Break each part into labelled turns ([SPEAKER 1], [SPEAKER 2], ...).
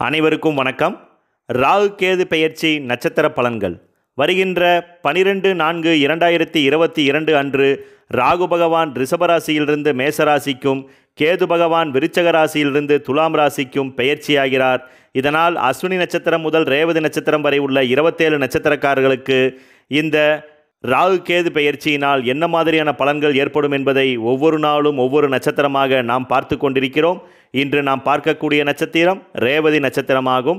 [SPEAKER 1] அனைவருக்கும் வணக்கம் ராகு கேது பெயர்ச்சி நட்சத்திர பலன்கள் வருகின்ற பனிரெண்டு நான்கு இரண்டாயிரத்தி இருபத்தி இரண்டு அன்று ராகு பகவான் ரிஷபராசியிலிருந்து மேசராசிக்கும் கேது பகவான் விருச்சக ராசியிலிருந்து துலாம் ராசிக்கும் பெயர்ச்சியாகிறார் இதனால் அஸ்வினி நட்சத்திரம் முதல் ரேவதி நட்சத்திரம் வரை உள்ள இருபத்தேழு நட்சத்திரக்காரர்களுக்கு இந்த ராகு கேது பெயர்ச்சியினால் என்ன மாதிரியான பலன்கள் ஏற்படும் என்பதை ஒவ்வொரு நாளும் ஒவ்வொரு நட்சத்திரமாக நாம் பார்த்து கொண்டிருக்கிறோம் இன்று நாம் பார்க்கக்கூடிய நட்சத்திரம் ரேவதி நட்சத்திரமாகும்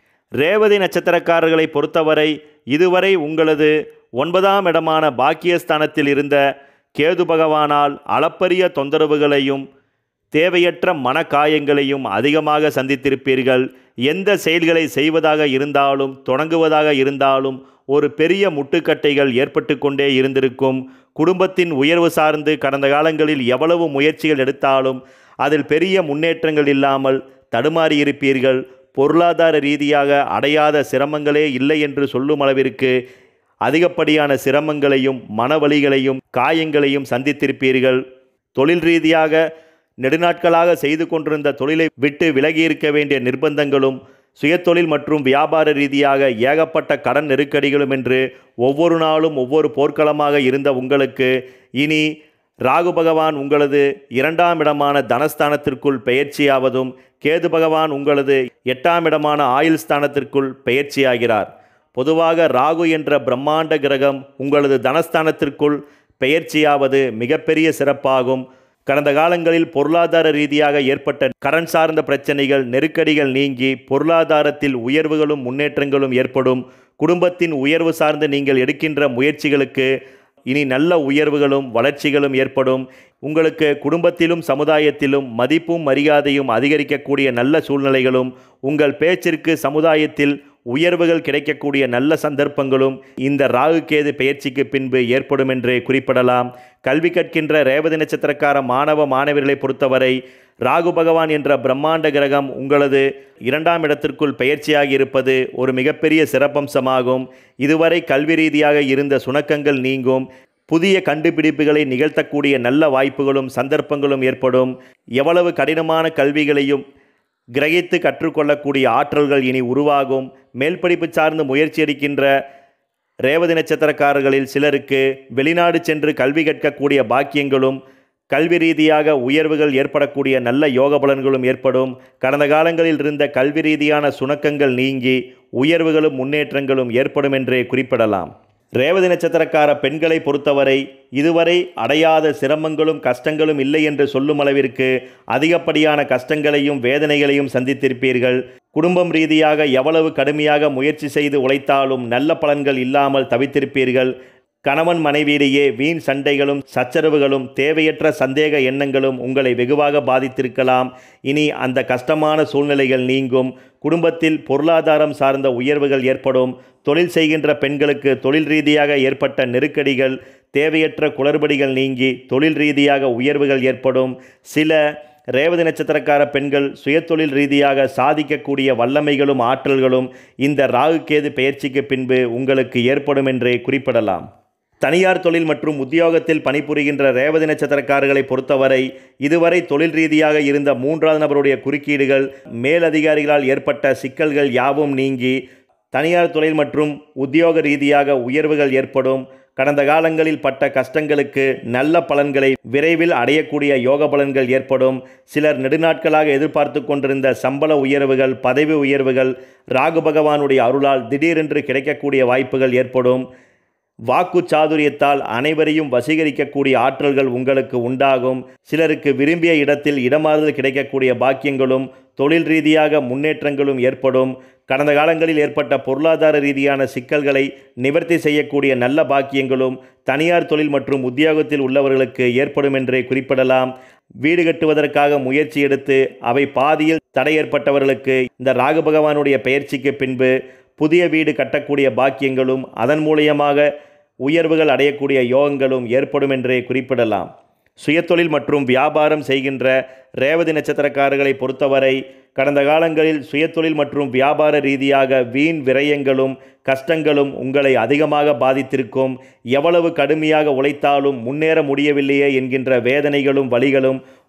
[SPEAKER 1] ரேவதி நட்சத்திரக்காரர்களை பொறுத்தவரை இதுவரை உங்களது ஒன்பதாம் இடமான பாக்கியஸ்தானத்தில் இருந்த கேது பகவானால் அளப்பரிய தொந்தரவுகளையும் தேவையற்ற மனக்காயங்களையும் அதிகமாக சந்தித்திருப்பீர்கள் எந்த செயல்களை செய்வதாக இருந்தாலும் தொடங்குவதாக இருந்தாலும் ஒரு பெரிய முட்டுக்கட்டைகள் ஏற்பட்டு கொண்டே இருந்திருக்கும் குடும்பத்தின் உயர்வு சார்ந்து கடந்த காலங்களில் எவ்வளவு முயற்சிகள் எடுத்தாலும் அதில் பெரிய முன்னேற்றங்கள் இல்லாமல் தடுமாறியிருப்பீர்கள் பொருளாதார ரீதியாக அடையாத சிரமங்களே இல்லை என்று சொல்லும் அளவிற்கு அதிகப்படியான சிரமங்களையும் மனவலிகளையும் காயங்களையும் சந்தித்திருப்பீர்கள் தொழில் ரீதியாக நெடுநாட்களாக செய்து கொண்டிருந்த தொழிலை விட்டு விலகி இருக்க வேண்டிய நிர்பந்தங்களும் சுயதொழில் மற்றும் வியாபார ரீதியாக ஏகப்பட்ட கடன் நெருக்கடிகளும் என்று ஒவ்வொரு நாளும் ஒவ்வொரு போர்க்களமாக இருந்த உங்களுக்கு இனி ராகு பகவான் உங்களது இரண்டாம் இடமான தனஸ்தானத்திற்குள் பெயர்ச்சியாவதும் கேது பகவான் உங்களது எட்டாம் இடமான ஆயுள் ஸ்தானத்திற்குள் பெயர்ச்சியாகிறார் பொதுவாக ராகு என்ற பிரம்மாண்ட கிரகம் உங்களது தனஸ்தானத்திற்குள் பெயர்ச்சியாவது மிகப்பெரிய சிறப்பாகும் கடந்த காலங்களில் பொருளாதார ரீதியாக ஏற்பட்ட கடன் சார்ந்த பிரச்சனைகள் நெருக்கடிகள் நீங்கி பொருளாதாரத்தில் உயர்வுகளும் முன்னேற்றங்களும் ஏற்படும் குடும்பத்தின் உயர்வு சார்ந்து நீங்கள் எடுக்கின்ற முயற்சிகளுக்கு இனி நல்ல உயர்வுகளும் வளர்ச்சிகளும் ஏற்படும் உங்களுக்கு குடும்பத்திலும் சமுதாயத்திலும் மதிப்பும் மரியாதையும் அதிகரிக்கக்கூடிய நல்ல சூழ்நிலைகளும் உங்கள் பேச்சிற்கு சமுதாயத்தில் உயர்வுகள் கிடைக்கக்கூடிய நல்ல சந்தர்ப்பங்களும் இந்த ராகு கேது பெயர்ச்சிக்கு பின்பு ஏற்படும் என்று குறிப்பிடலாம் கல்வி கற்கின்ற ரேவதி நட்சத்திரக்கார மாணவ மாணவர்களை பொறுத்தவரை ராகு பகவான் என்ற பிரம்மாண்ட கிரகம் உங்களது இரண்டாம் இடத்திற்குள் பெயர்ச்சியாகி இருப்பது ஒரு மிகப்பெரிய சிறப்பம்சமாகும் இதுவரை கல்வி ரீதியாக இருந்த சுணக்கங்கள் நீங்கும் புதிய கண்டுபிடிப்புகளை நிகழ்த்தக்கூடிய நல்ல வாய்ப்புகளும் சந்தர்ப்பங்களும் ஏற்படும் எவ்வளவு கடினமான கல்விகளையும் கிரகித்து கற்றுக்கொள்ளக்கூடிய ஆற்றல்கள் இனி உருவாகும் மேல் படிப்பு சார்ந்து முயற்சி எடுக்கின்ற ரேவதி நட்சத்திரக்காரர்களில் சிலருக்கு வெளிநாடு சென்று கல்வி கற்கக்கூடிய பாக்கியங்களும் கல்வி ரீதியாக உயர்வுகள் ஏற்படக்கூடிய நல்ல யோக பலன்களும் ஏற்படும் கடந்த காலங்களில் இருந்த கல்வி ரீதியான சுணக்கங்கள் நீங்கி உயர்வுகளும் முன்னேற்றங்களும் ஏற்படும் என்றே குறிப்பிடலாம் ரேவதி நட்சத்திரக்கார பெண்களை பொறுத்தவரை இதுவரை அடையாத சிரமங்களும் கஷ்டங்களும் இல்லை என்று சொல்லும் அளவிற்கு அதிகப்படியான கஷ்டங்களையும் வேதனைகளையும் சந்தித்திருப்பீர்கள் குடும்பம் ரீதியாக எவ்வளவு கடுமையாக முயற்சி செய்து உழைத்தாலும் நல்ல பலன்கள் இல்லாமல் தவித்திருப்பீர்கள் கணவன் மனைவியிடையே வீண் சண்டைகளும் சச்சரவுகளும் தேவையற்ற சந்தேக எண்ணங்களும் உங்களை வெகுவாக பாதித்திருக்கலாம் இனி அந்த கஷ்டமான சூழ்நிலைகள் நீங்கும் குடும்பத்தில் பொருளாதாரம் சார்ந்த உயர்வுகள் ஏற்படும் தொழில் செய்கின்ற பெண்களுக்கு தொழில் ரீதியாக ஏற்பட்ட நெருக்கடிகள் தேவையற்ற குளறுபடிகள் நீங்கி தொழில் ரீதியாக உயர்வுகள் ஏற்படும் சில ரேவதி நட்சத்திரக்கார பெண்கள் சுயதொழில் ரீதியாக சாதிக்கக்கூடிய வல்லமைகளும் ஆற்றல்களும் இந்த ராகு கேது பெயர்ச்சிக்கு பின்பு உங்களுக்கு ஏற்படும் என்றே குறிப்பிடலாம் தனியார் தொழில் மற்றும் உத்தியோகத்தில் பணிபுரிகின்ற ரேவதி நட்சத்திரக்காரர்களை பொறுத்தவரை இதுவரை தொழில் ரீதியாக இருந்த மூன்றாவது நபருடைய குறுக்கீடுகள் மேலதிகாரிகளால் ஏற்பட்ட சிக்கல்கள் யாவும் நீங்கி தனியார் தொழில் மற்றும் உத்தியோக ரீதியாக உயர்வுகள் ஏற்படும் கடந்த காலங்களில் பட்ட கஷ்டங்களுக்கு நல்ல பலன்களை விரைவில் அடையக்கூடிய யோக பலன்கள் ஏற்படும் சிலர் நெடுநாட்களாக எதிர்பார்த்து கொண்டிருந்த சம்பள உயர்வுகள் பதவி உயர்வுகள் ராகு பகவானுடைய அருளால் திடீரென்று கிடைக்கக்கூடிய வாய்ப்புகள் ஏற்படும் வாக்கு சாதுரியத்தால் அனைவரையும் வசீகரிக்கக்கூடிய ஆற்றல்கள் உங்களுக்கு உண்டாகும் சிலருக்கு விரும்பிய இடத்தில் இடமாறுதல் கிடைக்கக்கூடிய பாக்கியங்களும் தொழில் ரீதியாக முன்னேற்றங்களும் ஏற்படும் கடந்த காலங்களில் ஏற்பட்ட பொருளாதார ரீதியான சிக்கல்களை நிவர்த்தி செய்யக்கூடிய நல்ல பாக்கியங்களும் தனியார் தொழில் மற்றும் உத்தியோகத்தில் உள்ளவர்களுக்கு ஏற்படும் என்றே குறிப்பிடலாம் வீடு கட்டுவதற்காக முயற்சி எடுத்து அவை பாதியில் தடை ஏற்பட்டவர்களுக்கு இந்த ராகு பகவானுடைய பெயர்ச்சிக்கு பின்பு புதிய வீடு கட்டக்கூடிய பாக்கியங்களும் அதன் மூலியமாக உயர்வுகள் அடையக்கூடிய யோகங்களும் ஏற்படும் என்றே குறிப்பிடலாம் சுயதொழில் மற்றும் வியாபாரம் செய்கின்ற ரேவதி நட்சத்திரக்காரர்களை பொறுத்தவரை கடந்த காலங்களில் சுயதொழில் மற்றும் வியாபார ரீதியாக வீண் விரயங்களும் கஷ்டங்களும் உங்களை அதிகமாக பாதித்திருக்கும் எவ்வளவு கடுமையாக உழைத்தாலும் முன்னேற முடியவில்லையே என்கின்ற வேதனைகளும் வலிகளும்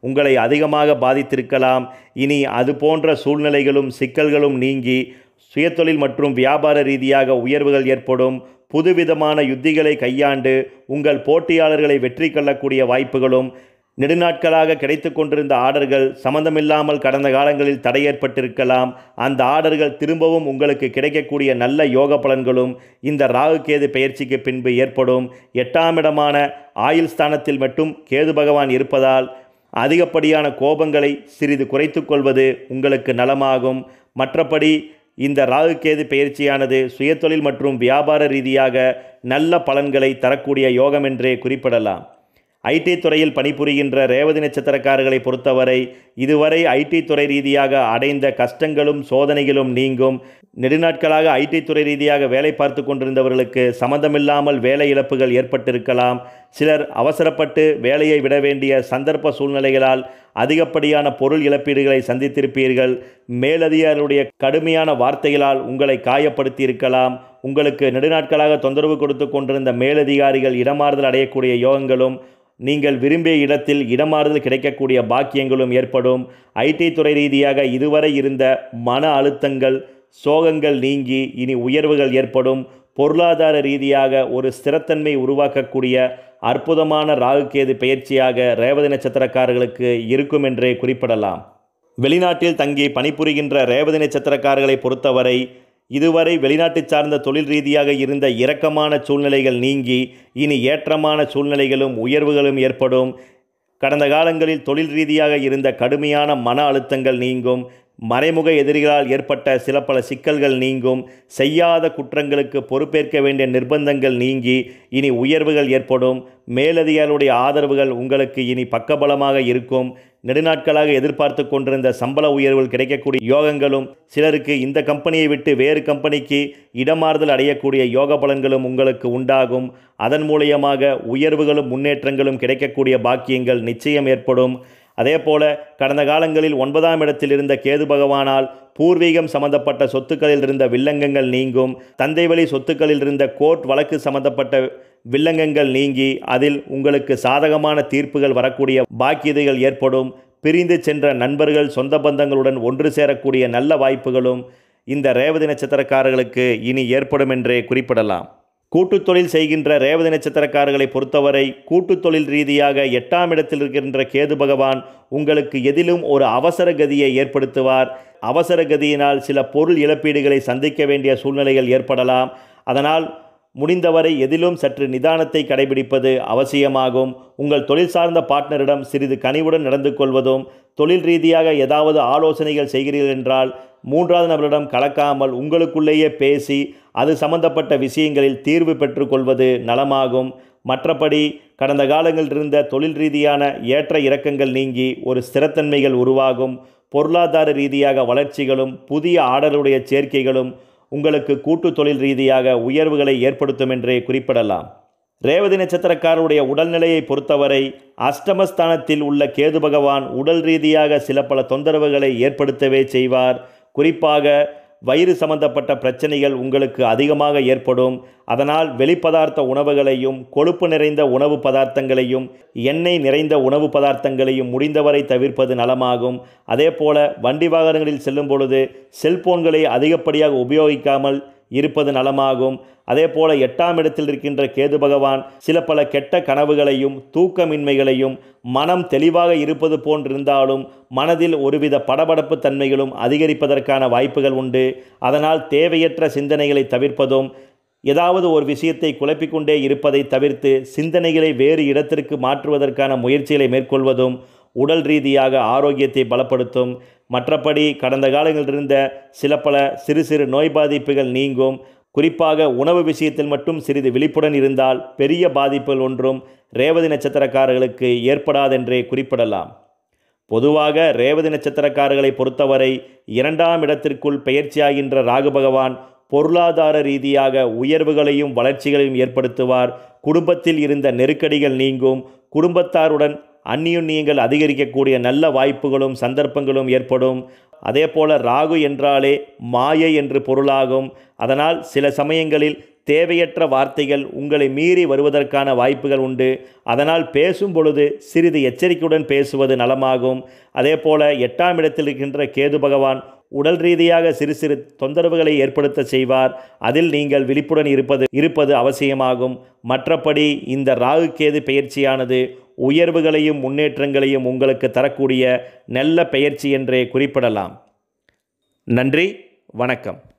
[SPEAKER 1] உங்களை அதிகமாக பாதித்திருக்கலாம் இனி அது போன்ற சூழ்நிலைகளும் சிக்கல்களும் நீங்கி சுயதொழில் மற்றும் வியாபார ரீதியாக உயர்வுகள் ஏற்படும் புதுவிதமான யுத்திகளை கையாண்டு உங்கள் போட்டியாளர்களை வெற்றி கொள்ளக்கூடிய வாய்ப்புகளும் நெடுநாட்களாக கிடைத்து கொண்டிருந்த ஆர்டர்கள் சம்பந்தமில்லாமல் கடந்த காலங்களில் தடை ஏற்பட்டிருக்கலாம் அந்த ஆர்டர்கள் திரும்பவும் உங்களுக்கு கிடைக்கக்கூடிய நல்ல யோக பலன்களும் இந்த ராகு கேது பெயர்ச்சிக்கு பின்பு ஏற்படும் எட்டாம் இடமான ஆயுள் ஸ்தானத்தில் மட்டும் கேது பகவான் இருப்பதால் அதிகப்படியான கோபங்களை சிறிது குறைத்து கொள்வது உங்களுக்கு நலமாகும் மற்றபடி இந்த ராகு கேது பெயர்ச்சியானது சுயதொழில் மற்றும் வியாபார ரீதியாக நல்ல பலன்களை தரக்கூடிய யோகம் என்றே குறிப்பிடலாம் ஐடி துறையில் பணிபுரிகின்ற ரேவதி நட்சத்திரக்காரர்களை பொறுத்தவரை இதுவரை ஐடி துறை ரீதியாக அடைந்த கஷ்டங்களும் சோதனைகளும் நீங்கும் நெடுநாட்களாக ஐடி துறை ரீதியாக வேலை பார்த்து கொண்டிருந்தவர்களுக்கு சம்மந்தமில்லாமல் வேலை இழப்புகள் ஏற்பட்டிருக்கலாம் சிலர் அவசரப்பட்டு வேலையை விட வேண்டிய சந்தர்ப்ப சூழ்நிலைகளால் அதிகப்படியான பொருள் இழப்பீடுகளை சந்தித்திருப்பீர்கள் மேலதிகாரிகளுடைய கடுமையான வார்த்தைகளால் உங்களை காயப்படுத்தியிருக்கலாம் உங்களுக்கு நெடுநாட்களாக தொந்தரவு கொடுத்து கொண்டிருந்த மேலதிகாரிகள் இடமாறுதல் அடையக்கூடிய யோகங்களும் நீங்கள் விரும்பிய இடத்தில் இடமாறுதல் கிடைக்கக்கூடிய பாக்கியங்களும் ஏற்படும் ஐடி துறை ரீதியாக இதுவரை இருந்த மன அழுத்தங்கள் சோகங்கள் நீங்கி இனி உயர்வுகள் ஏற்படும் பொருளாதார ரீதியாக ஒரு ஸ்திரத்தன்மை உருவாக்கக்கூடிய அற்புதமான ராகுகேது பயிற்சியாக ரேவதி நட்சத்திரக்காரர்களுக்கு இருக்கும் என்றே குறிப்பிடலாம் வெளிநாட்டில் தங்கி பணிபுரிகின்ற ரேவதி நட்சத்திரக்காரர்களை பொறுத்தவரை இதுவரை வெளிநாட்டு சார்ந்த தொழில் ரீதியாக இருந்த இரக்கமான சூழ்நிலைகள் நீங்கி இனி ஏற்றமான சூழ்நிலைகளும் உயர்வுகளும் ஏற்படும் கடந்த காலங்களில் தொழில் ரீதியாக இருந்த கடுமையான மன அழுத்தங்கள் நீங்கும் மறைமுக எதிரிகளால் ஏற்பட்ட சில பல சிக்கல்கள் நீங்கும் செய்யாத குற்றங்களுக்கு பொறுப்பேற்க வேண்டிய நிர்பந்தங்கள் நீங்கி இனி உயர்வுகள் ஏற்படும் மேலதிகாரிகளுடைய ஆதரவுகள் உங்களுக்கு இனி பக்கபலமாக இருக்கும் நெடுநாட்களாக எதிர்பார்த்து கொண்டிருந்த சம்பள உயர்வுகள் கிடைக்கக்கூடிய யோகங்களும் சிலருக்கு இந்த கம்பெனியை விட்டு வேறு கம்பெனிக்கு இடமாறுதல் அடையக்கூடிய யோக பலன்களும் உங்களுக்கு உண்டாகும் அதன் மூலியமாக உயர்வுகளும் முன்னேற்றங்களும் கிடைக்கக்கூடிய பாக்கியங்கள் நிச்சயம் ஏற்படும் அதே போல கடந்த காலங்களில் ஒன்பதாம் இடத்தில் இருந்த கேது பகவானால் பூர்வீகம் சம்பந்தப்பட்ட சொத்துக்களில் இருந்த வில்லங்கங்கள் நீங்கும் தந்தை வழி சொத்துக்களில் இருந்த கோர்ட் வழக்கு சம்பந்தப்பட்ட வில்லங்கங்கள் நீங்கி அதில் உங்களுக்கு சாதகமான தீர்ப்புகள் வரக்கூடிய பாக்கியதைகள் ஏற்படும் பிரிந்து சென்ற நண்பர்கள் சொந்த பந்தங்களுடன் ஒன்று சேரக்கூடிய நல்ல வாய்ப்புகளும் இந்த ரேவதி நட்சத்திரக்காரர்களுக்கு இனி ஏற்படும் என்றே குறிப்பிடலாம் கூட்டுத் தொழில் செய்கின்ற ரேவதி நட்சத்திரக்காரர்களை பொறுத்தவரை கூட்டுத் தொழில் ரீதியாக எட்டாம் இடத்தில் இருக்கின்ற கேது பகவான் உங்களுக்கு எதிலும் ஒரு அவசர கதியை ஏற்படுத்துவார் அவசர கதியினால் சில பொருள் இழப்பீடுகளை சந்திக்க வேண்டிய சூழ்நிலைகள் ஏற்படலாம் அதனால் முடிந்தவரை எதிலும் சற்று நிதானத்தை கடைபிடிப்பது அவசியமாகும் உங்கள் தொழில் சார்ந்த பார்ட்னரிடம் சிறிது கனிவுடன் நடந்து கொள்வதும் தொழில் ரீதியாக ஏதாவது ஆலோசனைகள் செய்கிறீர்கள் என்றால் மூன்றாவது நபரிடம் கலக்காமல் உங்களுக்குள்ளேயே பேசி அது சம்பந்தப்பட்ட விஷயங்களில் தீர்வு பெற்றுக்கொள்வது நலமாகும் மற்றபடி கடந்த காலங்களில் இருந்த தொழில் ரீதியான ஏற்ற இறக்கங்கள் நீங்கி ஒரு ஸ்திரத்தன்மைகள் உருவாகும் பொருளாதார ரீதியாக வளர்ச்சிகளும் புதிய ஆர்டருடைய சேர்க்கைகளும் உங்களுக்கு கூட்டு தொழில் ரீதியாக உயர்வுகளை ஏற்படுத்தும் என்றே குறிப்பிடலாம் ரேவதி நட்சத்திரக்காரருடைய உடல்நிலையை பொறுத்தவரை அஷ்டமஸ்தானத்தில் உள்ள கேது பகவான் உடல் ரீதியாக சில பல தொந்தரவுகளை ஏற்படுத்தவே செய்வார் குறிப்பாக வயிறு சம்பந்தப்பட்ட பிரச்சனைகள் உங்களுக்கு அதிகமாக ஏற்படும் அதனால் வெளிப்பதார்த்த உணவுகளையும் கொழுப்பு நிறைந்த உணவு பதார்த்தங்களையும் எண்ணெய் நிறைந்த உணவு பதார்த்தங்களையும் முடிந்தவரை தவிர்ப்பது நலமாகும் அதே போல வண்டி வாகனங்களில் செல்லும் பொழுது செல்போன்களை அதிகப்படியாக உபயோகிக்காமல் இருப்பது நலமாகும் அதே போல எட்டாம் இடத்தில் இருக்கின்ற கேது பகவான் சில பல கெட்ட கனவுகளையும் தூக்கமின்மைகளையும் மனம் தெளிவாக இருப்பது போன்றிருந்தாலும் மனதில் ஒருவித படபடப்பு தன்மைகளும் அதிகரிப்பதற்கான வாய்ப்புகள் உண்டு அதனால் தேவையற்ற சிந்தனைகளை தவிர்ப்பதும் ஏதாவது ஒரு விஷயத்தை குழப்பிக்கொண்டே இருப்பதை தவிர்த்து சிந்தனைகளை வேறு இடத்திற்கு மாற்றுவதற்கான முயற்சிகளை மேற்கொள்வதும் உடல் ரீதியாக ஆரோக்கியத்தை பலப்படுத்தும் மற்றபடி கடந்த காலங்களில் இருந்த சில பல சிறு சிறு நோய் பாதிப்புகள் நீங்கும் குறிப்பாக உணவு விஷயத்தில் மட்டும் சிறிது விழிப்புடன் இருந்தால் பெரிய பாதிப்புகள் ஒன்றும் ரேவதி நட்சத்திரக்காரர்களுக்கு ஏற்படாதென்றே குறிப்பிடலாம் பொதுவாக ரேவதி நட்சத்திரக்காரர்களை பொறுத்தவரை இரண்டாம் இடத்திற்குள் பெயர்ச்சியாகின்ற ராகு பகவான் பொருளாதார ரீதியாக உயர்வுகளையும் வளர்ச்சிகளையும் ஏற்படுத்துவார் குடும்பத்தில் இருந்த நெருக்கடிகள் நீங்கும் குடும்பத்தாருடன் அந்நியுன்னியங்கள் அதிகரிக்கக்கூடிய நல்ல வாய்ப்புகளும் சந்தர்ப்பங்களும் ஏற்படும் அதே போல ராகு என்றாலே மாயை என்று பொருளாகும் அதனால் சில சமயங்களில் தேவையற்ற வார்த்தைகள் உங்களை மீறி வருவதற்கான வாய்ப்புகள் உண்டு அதனால் பேசும் பொழுது சிறிது எச்சரிக்கையுடன் பேசுவது நலமாகும் அதே போல எட்டாம் இடத்தில் இருக்கின்ற கேது பகவான் உடல் ரீதியாக சிறு சிறு தொந்தரவுகளை ஏற்படுத்த செய்வார் அதில் நீங்கள் விழிப்புடன் இருப்பது இருப்பது அவசியமாகும் மற்றபடி இந்த ராகு கேது பெயர்ச்சியானது உயர்வுகளையும் முன்னேற்றங்களையும் உங்களுக்கு தரக்கூடிய நல்ல பெயர்ச்சி என்றே குறிப்பிடலாம் நன்றி வணக்கம்